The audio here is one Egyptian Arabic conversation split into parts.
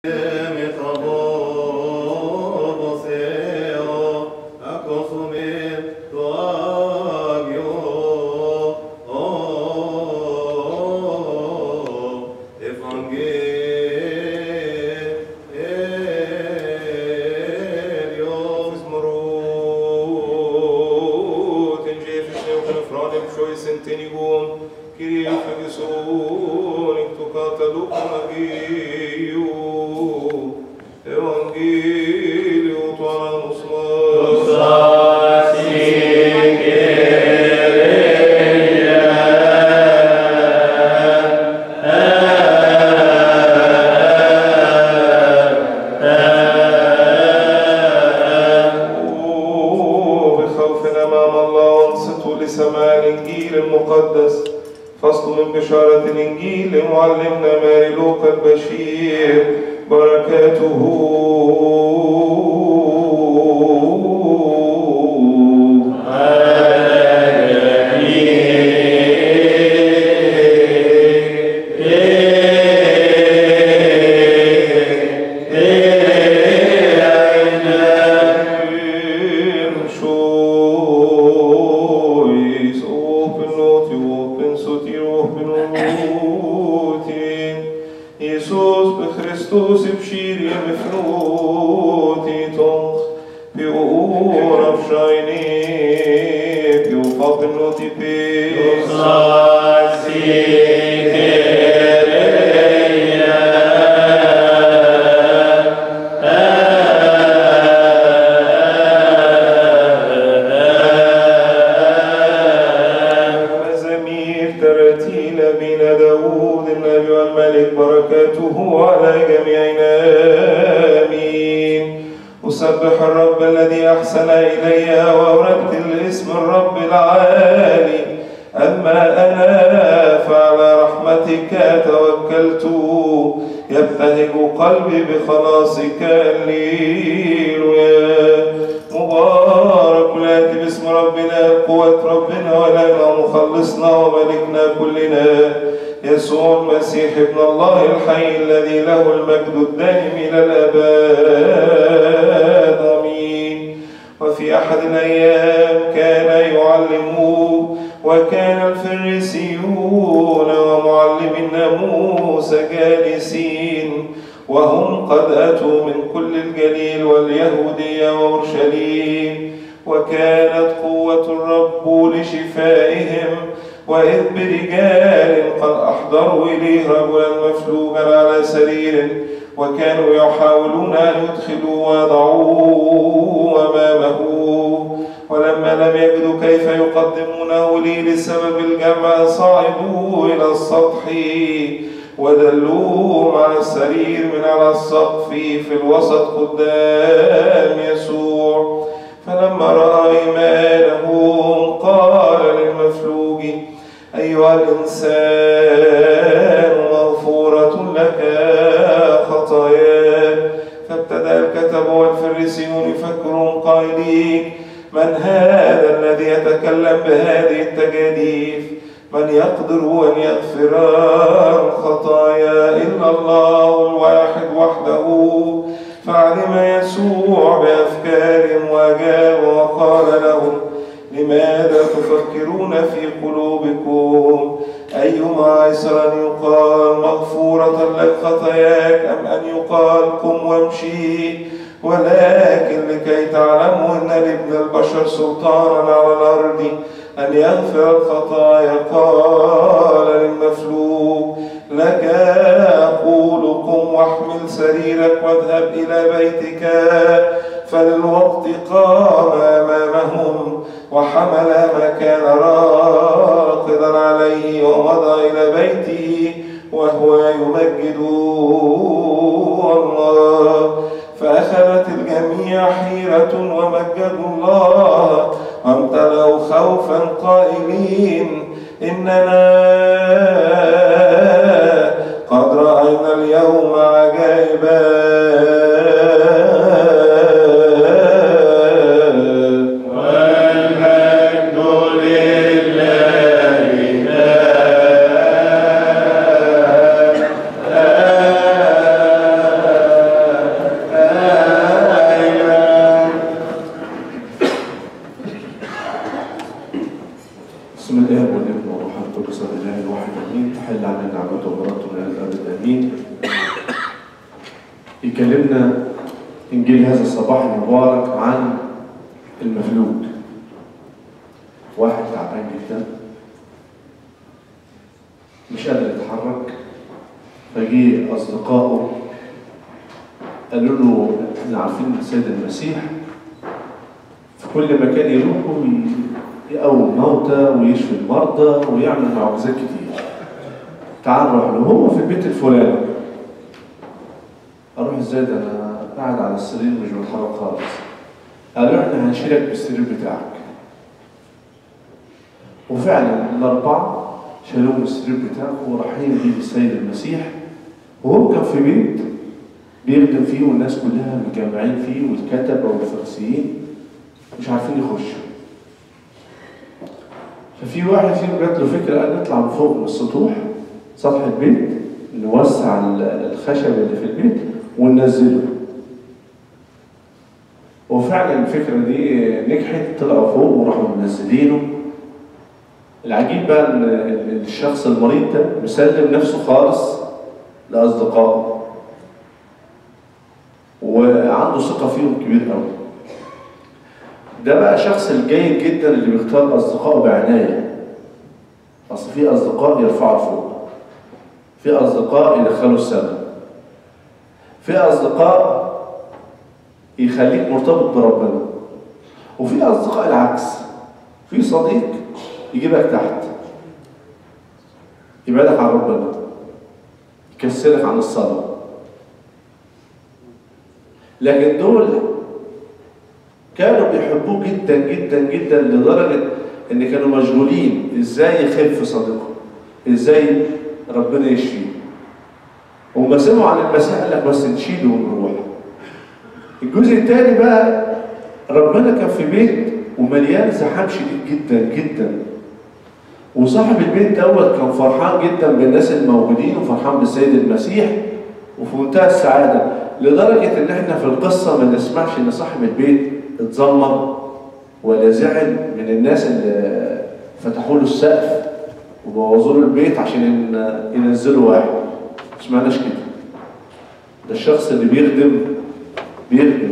بخوف أمام الله وانصتوا لسماع الإنجيل المقدس فصل من بشارة الإنجيل لمعلمنا ماري لوقا البشير بركاته Choice, open not you, open so dear, open otin. Jesus بخريستوس بشير مفنوتي تنخ بيور أفشايني بيوفا بنوتي بيس مزامير ترتيل من داود النبي والملك بركاته على جميعنا آمين أسبح الرب الذي أحسن إلي وأرتل اسم الرب العالي أما أنا فعلى رحمتك توكلت يبتهج قلبي بخلاصك الليل مبارك الآتي باسم ربنا قوة ربنا ولنا مخلصنا وملكنا كلنا يسوع المسيح ابن الله الحي الذي له المجد الدائم إلى الأبد آمين وفي أحد الأيام كان يعلم وكان الفريسيون ومعلم الناموس جالسين وهم قد أتوا من كل الجليل واليهودية وأورشليم وكانت قوة الرب لشفائهم وإذ برجال قد أحضروا إليه رجلا مفلوجا على سرير وكانوا يحاولون أن يدخلوا ويضعوه أمامه ولما لم يجدوا كيف يقدمونه لي لسبب الجمع صعدوا إلى السطح ودلوه مع السرير من على السقف في الوسط قدام يسوع فلما رأى إيمانهم قال للمفلوج أيها الإنسان مغفورة لك خطاياك فابتدأ الكتب والفريسيون يفكرون قائلين من هذا الذي يتكلم بهذه التجاديف من يقدر أن يغفر الخطايا إلا الله الواحد وحده فعلم يسوع بأفكارهم وأجاب وقال لهم لماذا تفكرون في قلوبكم أيما أيسر أن يقال مغفورة لك خطاياك أم أن يقال قم وامشي ولكن لكي تعلموا أن لابن البشر سلطانا على الأرض أن يغفر الخطايا قال للمفلوج لك أقول قم واحمل سريرك واذهب إلى بيتك فللوقت قام أمامهم وحمل ما كان راقدا عليه ومضى إلى بيته وهو يمجد الله فأخذت الجميع حيرة ومجدوا الله وامتلأوا خوفا قائلين إننا قد رأينا اليوم عجائبا والمجد لله يكلمنا إنجيل هذا الصباح المبارك عن المفلوج واحد تعبان جدا مش قادر يتحرك فجي أصدقائه قالوا له احنا عارفين السيد المسيح في كل مكان يروحوا يقوم موتى ويشفي المرضى ويعمل معجزات كتير تعال نروح له هو في البيت الفلاني اروح ازاي ده انا قاعد على السرير مش بتحرك خالص قالوا احنا هنشيلك بالسرير بتاعك وفعلا الاربعه شالوه من السرير بتاعه ورايحين بيه للسيد المسيح وهو كان في بيت بيخدم فيه والناس كلها متجمعين فيه والكتبه والفريسيين مش عارفين يخشوا ففي واحد فيهم جات له فكره قال نطلع من فوق من السطوح سطح البيت نوسع الخشب اللي في البيت وننزله وفعلا الفكره دي نجحت طلعوا فوق وراحوا منزلينه العجيب بقى ان الشخص المريض ده مسلم نفسه خالص لاصدقائه وعنده ثقه فيهم كبير قوي ده بقى الشخص الجيد جدا اللي بيختار اصدقائه بعنايه اصل في اصدقاء يرفعوا فوق في اصدقاء يدخلوا السماء في اصدقاء يخليك مرتبط بربنا وفي اصدقاء العكس في صديق يجيبك تحت يبعدك عن ربنا يكسرك عن الصلاه لكن دول كانوا بيحبوه جدا جدا جدا لدرجة ان كانوا مشغولين ازاي يخف صديقه ازاي ربنا يشفيه وما سمعوا عن المسيح قال لك بس نشيله ونروح الجزء الثاني بقى ربنا كان في بيت ومليان زحام شديد جدا جدا وصاحب البيت دوت كان فرحان جدا بالناس الموجودين وفرحان بالسيد المسيح وفي منتهى السعاده لدرجه ان احنا في القصه ما نسمعش ان صاحب البيت اتذمر ولا زعل من الناس اللي فتحوا له السقف وبوظوا له البيت عشان ينزلوا واحد ما سمعناش كده ده الشخص اللي بيخدم بيخدم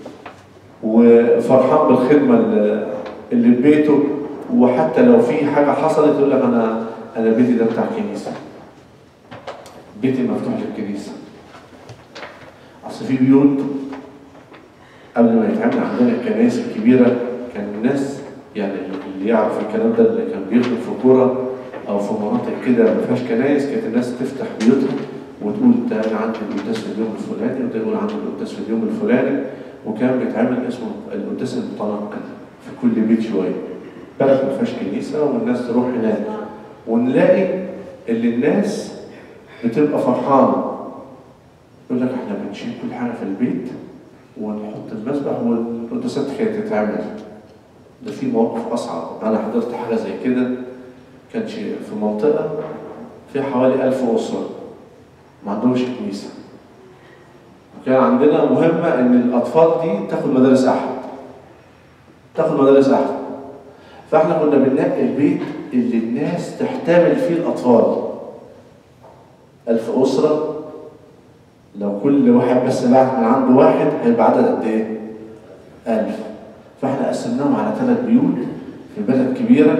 وفرحان بالخدمه اللي في بيته وحتى لو في حاجه حصلت يقول لك انا انا بيتي ده بتاع كنيسه بيتي مفتوح للكنيسه اصل في بيوت قبل ما يتعمل عندنا الكنائس الكبيرة كان الناس يعني اللي يعرف الكلام ده اللي كان بيخدم في كورة أو في مناطق كده ما فيهاش كنائس كانت الناس تفتح بيوتها وتقول ده أنا عندي القداس في اليوم الفلاني وده يقول عندي القداس في اليوم الفلاني وكان بيتعمل اسمه القداس المتنقل في كل بيت شوية بلد ما فيهاش كنيسة والناس تروح هناك ونلاقي اللي الناس بتبقى فرحانة يقول لك احنا بنشيل كل حاجة في البيت ونحط المسبح والقداسات كانت تتعمل ده في مواقف اصعب انا حضرت حاجه زي كده كان شيء في منطقه في حوالي ألف اسره ما عندهمش كنيسه وكان عندنا مهمه ان الاطفال دي تاخد مدارس احد تاخد مدارس احد فاحنا كنا بننقي البيت اللي الناس تحتمل فيه الاطفال ألف اسره لو كل واحد بس بعت من عنده واحد هيبقى عدد قد ايه؟ ألف فاحنا قسمناهم على ثلاث بيوت في بلد كبيرة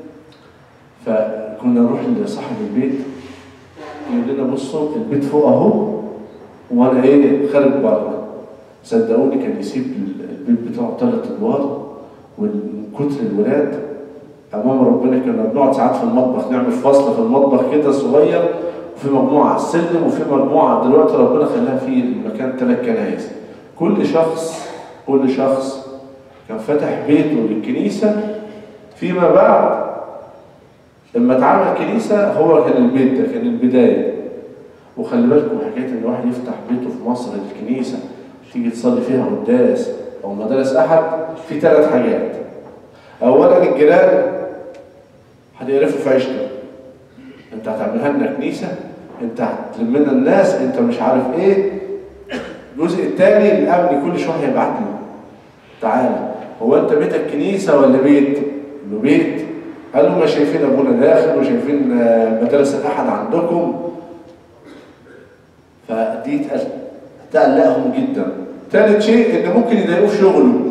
فكنا نروح لصاحب البيت يقول لنا بصوا البيت فوق اهو وانا ايه خارج بره صدقوني كان يسيب البيت بتاعه ثلاث ادوار ومن كتر الولاد امام ربنا كنا بنقعد ساعات في المطبخ نعمل فصل في المطبخ كده صغير وفي مجموعة على السلم وفي مجموعة دلوقتي ربنا خلاها في المكان ثلاث كنايس كل شخص كل شخص كان فتح بيته للكنيسة فيما بعد لما اتعمل كنيسة هو كان البيت ده كان البداية وخلي بالكم حكاية إن الواحد يفتح بيته في مصر الكنيسة تيجي تصلي فيها قداس أو مدارس أحد في ثلاث حاجات أولا الجيران هتقرفوا في عيشته انت هتعملها لنا كنيسه انت هتلم لنا الناس انت مش عارف ايه الجزء الثاني الامن كل شويه يبعت لي تعالى هو انت بيتك كنيسه ولا بيت؟ له بيت قالوا ما شايفين ابونا داخل وشايفين مدارس الاحد عندكم فدي اتقال ده قلقهم جدا ثالث شيء ان ممكن يضايقوه في شغله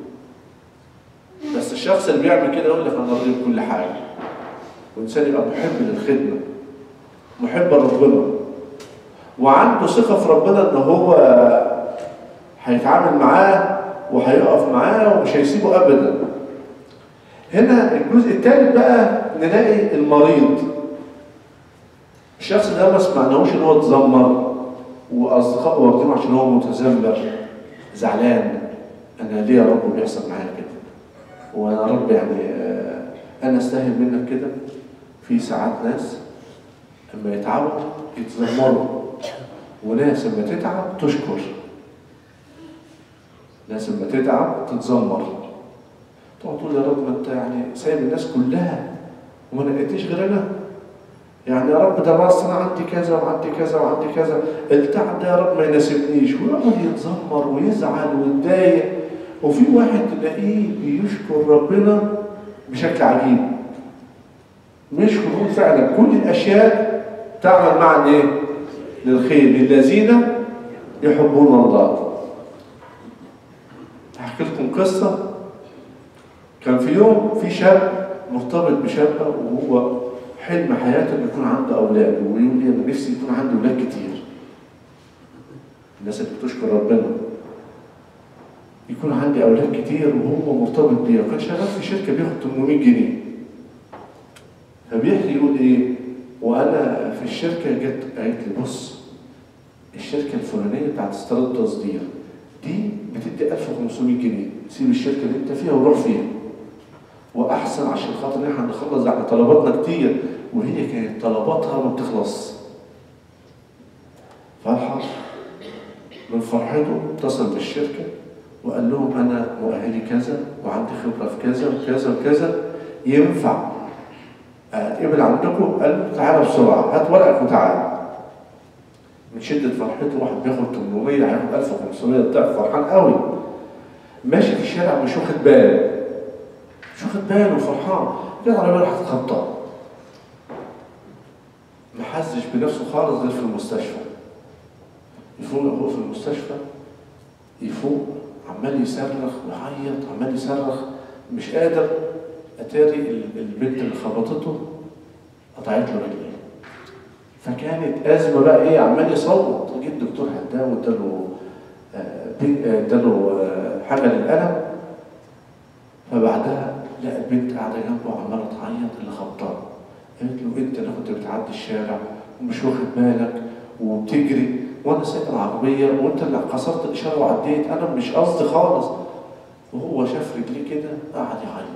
بس الشخص اللي بيعمل كده يقول لك انا راضي بكل حاجه وانسان يبقى محب للخدمه محب لربنا وعنده ثقه في ربنا ان هو هيتعامل معاه وهيقف معاه ومش هيسيبه ابدا هنا الجزء الثالث بقى نلاقي المريض الشخص ده ما سمعناهوش ان هو اتذمر واصدقائه واخدينه عشان هو متذمر زعلان انا ليه يا رب بيحصل معايا كده وانا يا رب يعني آه، انا استاهل منك كده في ساعات ناس لما يتعبوا يتذمروا وناس لما تتعب تشكر ناس لما تتعب تتذمر تقعد تقول يا رب ما انت يعني سايب الناس كلها وما نقيتيش غير انا يعني يا رب ده بس انا عندي كذا وعندي كذا وعندي كذا التعب ده يا رب ما يناسبنيش ويقعد يتذمر ويزعل ويتضايق وفي واحد تلاقيه بيشكر ربنا بشكل عجيب مش هو فعلا كل الاشياء تعمل معا ايه؟ للخير للذين يحبون الله هحكي لكم قصه كان في يوم في شاب مرتبط بشابه وهو حلم حياته انه يكون عنده اولاد ويقول لي انا نفسي يكون عندي اولاد كتير الناس اللي بتشكر ربنا يكون عندي اولاد كتير وهو مرتبط بيها وكان شغال في شركه بياخد 800 جنيه فبيحكي يقول ايه وانا في الشركه جت قالت لي بص الشركه الفلانيه بتاعت استيراد التصدير دي بتدي 1500 جنيه سيب الشركه اللي انت فيها وروح فيها واحسن عشان خاطر ان احنا نخلص على طلباتنا كتير وهي كانت طلباتها ما بتخلص فرحه من فرحته اتصل بالشركه وقال لهم انا مؤهلي كذا وعندي خبره في كذا وكذا وكذا ينفع اتقبل عندكم قال له تعالى بسرعه هات ورقك وتعالى من شده فرحته واحد بياخد 800 هياخد 1500 ضعف فرحان قوي ماشي في الشارع مش واخد باله مش واخد باله وفرحان جت العربيه راحت تخبطه ما حسش بنفسه خالص غير في المستشفى يفوق هو في المستشفى يفوق عمال يصرخ ويعيط عمال يصرخ مش قادر اتاري ال- البنت اللي خبطته قطعت له رجليه فكانت ازمه بقى ايه عمال يصوت جه الدكتور هداه واداله آه، بي- آه، اداله آه، حاجه للالم فبعدها لقى البنت قاعده جنبه وعماله تعيط اللي خبطها قالت له انت اللي كنت بتعدي الشارع ومش واخد بالك وبتجري وانا سايق العربيه وانت اللي كسرت الاشاره وعديت انا مش قصدي خالص وهو شاف رجليه كده قعد يعيط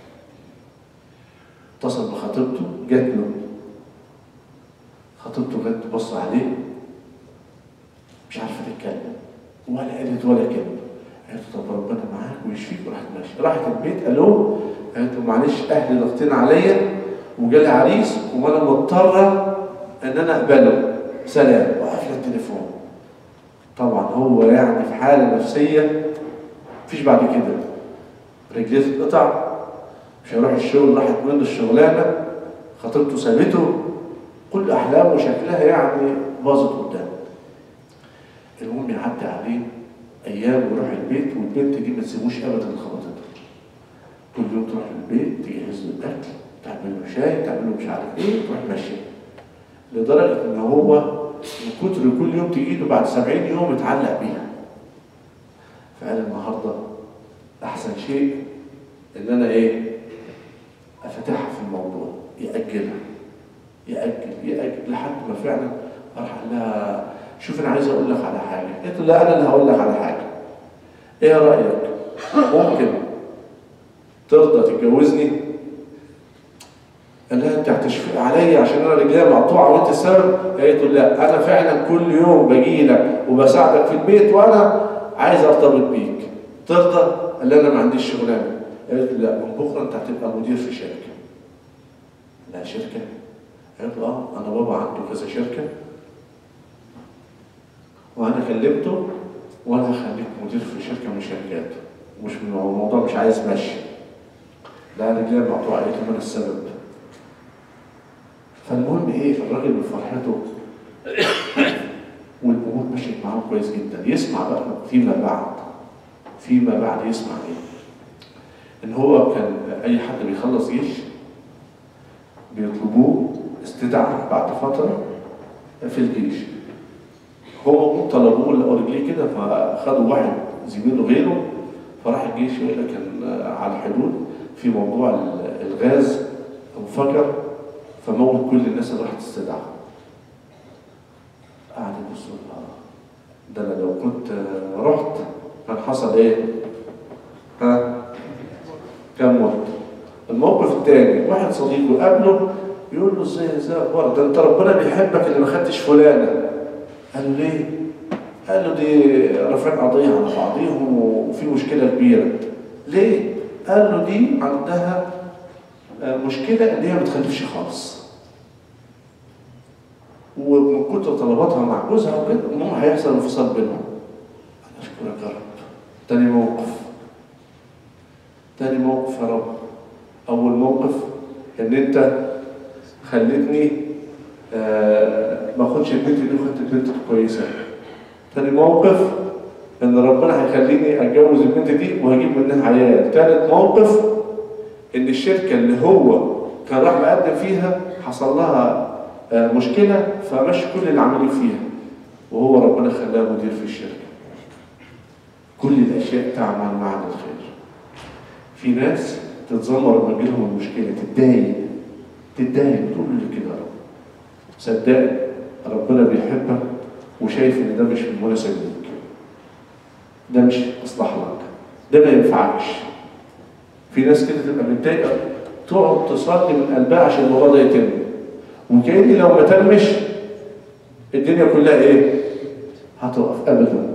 اتصل بخطيبته جات له خطيبته جت تبص عليه مش عارفه تتكلم ولا قالت ولا كلمه قالت له طب ربنا معاك ويشفيك وراحت ماشيه راحت البيت الو قالت له معلش اهلي ضاغطين عليا وجالي عريس وانا مضطره ان انا اقبله سلام وقفل التليفون طبعا هو يعني في حاله نفسيه مفيش بعد كده رجليه تتقطع مش هيروح الشغل راحت منه الشغلانه خطيبته سابته كل احلامه وشكلها يعني باظت قدامه المهم يعدي عليه ايام ويروح البيت والبنت دي ما تسيبوش ابدا اللي خبطته كل يوم تروح البيت تجهز له الاكل تعمل له شاي تعمل له مش عارف ايه تروح ماشيه لدرجه ان هو من كتر كل يوم تجي له بعد 70 يوم اتعلق بيها فقال النهارده احسن شيء ان انا ايه افتحها في الموضوع ياجلها ياجل ياجل لحد ما فعلا راح قال لها شوف انا عايز اقول لك على حاجه قلت له لا انا اللي هقول لك على حاجه ايه رايك ممكن ترضى تتجوزني قال لها انت هتشفق عليا عشان انا رجليا مقطوعه وانت السبب قالت له لا انا فعلا كل يوم باجي لك وبساعدك في البيت وانا عايز ارتبط بيك ترضى قال لي انا ما عنديش شغلانه قالت له لا من بكره انت هتبقى مدير في شركه لا شركه قالت له اه انا بابا عنده كذا شركه وانا كلمته وانا هخليك مدير في شركه من شركاته مش من الموضوع مش عايز مشي لا رجليا مقطوعه قالت له انا السبب فالمهم ايه الراجل من فرحته والامور مشيت معاه كويس جدا يسمع بقى فيما بعد فيما بعد يسمع ايه ان هو كان اي حد بيخلص جيش بيطلبوه استدعاء بعد فتره في الجيش هو طلبوه لقوا رجليه كده فخدوا واحد زميله غيره فراح الجيش يقول لك كان على الحدود في موضوع ال- الغاز انفجر فموت كل الناس اللي راحت تستدعى قعد يبص يقول آه، ده انا لو كنت آه، رحت كان حصل ايه؟ ها؟ كم مت؟ الموقف الثاني واحد صديقه قابله يقول له ازاي ازاي اخبارك ده انت ربنا بيحبك اللي ما خدتش فلانه قال له ليه؟ قال له دي رافعين قضيه على بعضيهم وفي مشكله كبيره ليه؟ قال له دي عندها آه، مشكله ان هي ما بتخلفش خالص ومن كتر طلباتها مع جوزها وكده المهم هيحصل انفصال بينهم انا اشكرك يا رب تاني موقف تاني موقف يا رب اول موقف ان انت خلتني آه ما اخدش البنت دي وخدت البنت الكويسه تاني موقف ان ربنا هيخليني اتجوز البنت دي وهجيب منها عيال تالت موقف ان الشركه اللي هو كان راح مقدم فيها حصل لها آه، مشكله فمشي كل اللي عاملين فيها وهو ربنا خلاه مدير في الشركه كل الاشياء تعمل معنا الخير في ناس تتذمر لما تجيلهم المشكله تتضايق تتضايق تقول لي كده يا رب صدقني ربنا بيحبك وشايف ان ده مش مناسب ليك ده مش اصلح لك ده ما ينفعكش في ناس كده تبقى متضايقه تقعد تصلي من قلبها عشان الموضوع ده يتم وكأني لو ما تمش الدنيا كلها ايه؟ هتقف ابدا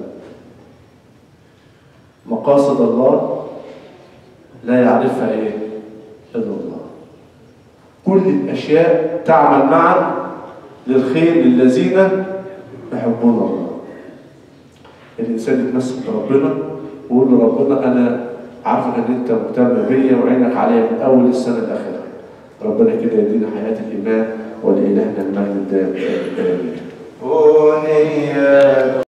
مقاصد الله لا يعرفها ايه؟ الا الله كل الاشياء تعمل معا للخير للذين يحبون الله الانسان يتمسك بربنا ويقول له ربنا انا عارفك ان انت مهتم بيا وعينك عليا من اول السنه لاخرها ربنا كده يدينا حياه الايمان ولالهنا المجد الدائم امين بني